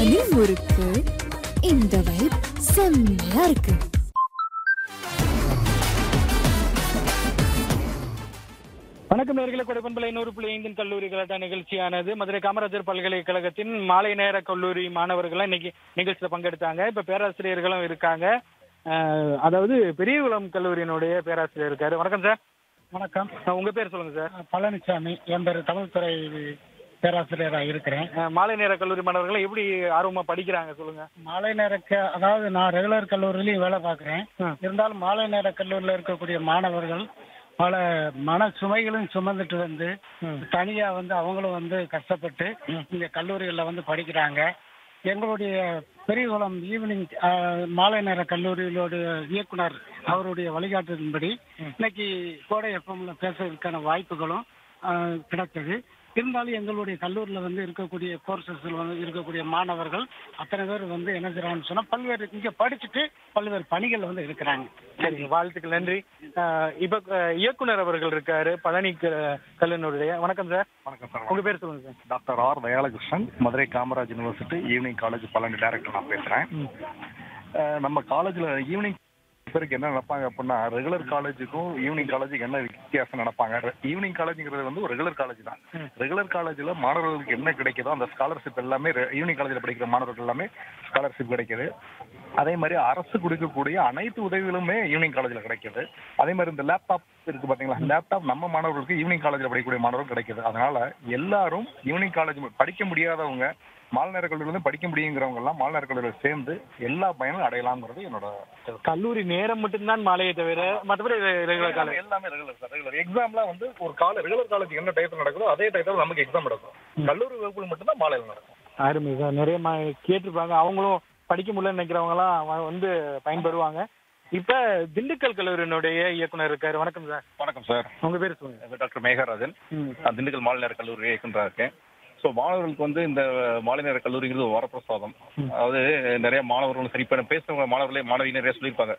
வலி முறுக்கு இந்த வைப் செம்மையா இருக்கு வணக்கம் நேர்களை கொடைப்பண்பலை நூறு புள்ளி ஐந்தின் கல்லூரி கலாட்டா நிகழ்ச்சியானது மதுரை காமராஜர் பல்கலைக்கழகத்தின் மாலை நேர கல்லூரி மாணவர்கள்லாம் இன்னைக்கு நிகழ்ச்சியில் பங்கெடுத்தாங்க இப்ப பேராசிரியர்களும் இருக்காங்க அஹ், அதாவது பெரியகுளம் கல்லூரியினுடைய பேராசிரியர் இருக்காரு வணக்கம் சார் வணக்கம் அஹ், உங்க பேர் சொல்லுங்க சார் பழனிசாமி என் பேர் தமிழ்துறை பேராசிரியராக இருக்கிறேன் அஹ், மாலை நேர கல்லூரி மாணவர்கள் எப்படி ஆர்வமா படிக்கிறாங்க சொல்லுங்க மாலை நேரக்க அதாவது நான் ரெகுலர் கல்லூரிலையும் வேலை பார்க்குறேன் ஆ. இருந்தாலும் மாலை நேர கல்லூரியில் இருக்கக்கூடிய மாணவர்கள் பல மன சுமைகளும் சுமந்துட்டு வந்து தனியா வந்து அவங்களும் வந்து கஷ்டப்பட்டு இங்க கல்லூரிகளில் வந்து படிக்கிறாங்க எங்களுடைய பெரியகுளம் ஈவினிங் ஆ, மாலை நேர கல்லூரியிலோட இயக்குனர் அவருடைய வழிகாட்டுதலின்படி இன்னைக்கு கோடை எஃப்எம்ல பேசுறதுக்கான வாய்ப்புகளும் ஆ, கிடைத்தது இருந்தாலும் எங்களுடைய கல்லூரியில் வந்து இருக்கக்கூடிய கோர்சஸில் வந்து இருக்கக்கூடிய மாணவர்கள் அத்தனை பேர் வந்து என்ன செய்றாங்கன்னு சொன்னா பல்வேறு இங்க படிச்சுட்டு பல்வேறு பணிகள் வந்து இருக்கிறாங்க சரிங்க வாழ்த்துக்கள் நன்றி அஹ், இப்ப அஹ், இயக்குனர் அவர்கள் இருக்காரு பழனி க- கல்லூரியினுடைய வணக்கம் சார் வணக்கம் சார் உங்க பேர் சொல்லுங்க sir doctor R Dayalakrishnan Madurai Kamaraj university evening college Palani director நான் பேசுறேன் அஹ் நம்ம காலேஜ்ல ஈவினிங் பேருக்கு என்ன நினைப்பாங்க அப்படின்னா ரெகுலர் காலேஜுக்கும் ஈவினிங் காலேஜுக்கு என்ன வித்தியாசம் நினைப்பாங்க ஈவினிங் காலேஜுங்கிறது வந்து ஒரு ரெகுலர் காலேஜ் தான் ரெகுலர் காலேஜ்ல மாணவர்களுக்கு என்ன கிடைக்குதோ அந்த ஸ்காலர்ஷிப் எல்லாமே ஈவினிங் காலேஜ்ல படிக்கிற மாணவர்கள் எல்லாமே ஸ்காலர்ஷிப் கிடைக்குது அதே மாதிரி அரசு கொடுக்கக்கூடிய அனைத்து உதவிகளுமே ஈவினிங் காலேஜ்ல கிடைக்குது அதே மாதிரி இந்த லேப்டாப் இருக்கு பாத்தீங்களா லேப்டாப் நம்ம மாணவர்களுக்கு ஈவினிங் காலேஜ்ல படிக்கக்கூடிய மாணவர்கள் கிடைக்குது அதனால எல்லாரும் ஈவினிங் காலேஜ் படிக்க முடியாதவங்க மாலை நேர கல்லூரியில படிக்க முடியுங்கிறவங்க எல்லாம் மாலை நேர கல்லூரியில சேர்ந்து எல்லா பயனும் அடையலாம்ங்கிறது என்னோட கல்லூரி நேரம் மட்டும்தான் மாலையை தவிர மற்றபடி ரெகுலர் காலேஜ் எல்லாமே ரெகுலர் சார் ரெகுலர் எக்ஸாம்லாம் வந்து ஒரு கால ரெகுலர் காலேஜ் என்ன டயத்தில் நடக்குதோ அதே டயத்தில் நமக்கு எக்ஸாம் நடக்கும் கல்லூரி வகுப்புகள் மட்டும்தான் மாலையில் நடக்கும் அருமை சார் நிறைய மா- கேட்டிருப்பாங்க அவங்களும் படிக்க முடியலன்னு நினைக்கிறவங்கலாம் வ- வந்து பயன்பெறுவாங்க இப்ப திண்டுக்கல் கல்லூரியினுடைய இயக்குனர் இருக்காரு வணக்கம் சார் வணக்கம் சார் உங்க பேர் சொல்லுங்க டாக்டர் மேகராஜன் நான் திண்டுக்கல் மாலை நேர கல்லூரி இயக்குனராக இருக்கேன் ஸோ மாணவர்களுக்கு வந்து இந்த மாலை நேர கல்லூரிங்கிறது ஒரு வரப்பிரசாதம் அதாவது நிறைய மாணவர்களும் சரி இப்போ பேசுறவங்க மாணவர்களே மாணவி நிறைய சொல்லியிருப்பாங்க